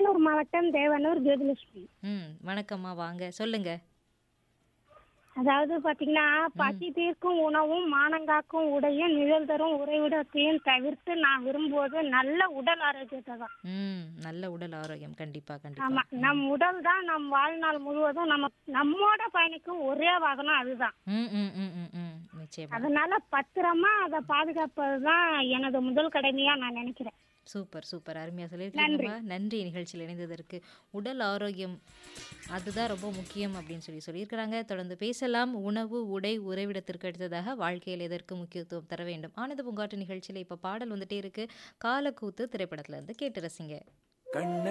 அரியலூர் மாவட்டம் தேவனூர் ஜோதிலட்சுமி ம் வணக்கம்மா வாங்க சொல்லுங்க அதாவது பாத்தீங்கன்னா பசி தீர்க்கும் உணவும் மானங்காக்கும் உடையும் நிழல் தரும் உறைவிடத்தையும் தவிர்த்து நான் விரும்புவது நல்ல உடல் ஆரோக்கியத்தை தான் ம் நல்ல உடல் ஆரோக்கியம் கண்டிப்பா ஆமா கண்டிப்பா நம் உடல் தான் நம் வாழ்நாள் முழுவதும் நம்ம நம்மோட பயணிக்கும் ஒரே வாகனம் அதுதான் ம் ம் ம் ம் ம் நிச்சயமா அதனால பத்திரமா அதை பாதுகாப்பது தான் எனது முதல் கடமையா நான் நினைக்கிறேன் சூப்பர் சூப்பர் அருமையாக சொல்லியிருக்கீங்கம்மா நன்றி நிகழ்ச்சியில் இணைந்ததற்கு உடல் ஆரோக்கியம் அதுதான் ரொம்ப முக்கியம் அப்படின்னு சொல்லி சொல்லியிருக்கிறாங்க தொடர்ந்து பேசலாம் உணவு உடை உறைவிடத்திற்கு அடுத்ததாக வாழ்க்கையில் எதற்கு முக்கியத்துவம் தர வேண்டும் ஆனந்த பூங்காட்டு நிகழ்ச்சியில் இப்போ பாடல் வந்துட்டே இருக்கு காலக்கூத்து திரைப்படத்துல இருந்து கேட்டு ரசிங்க கண்ண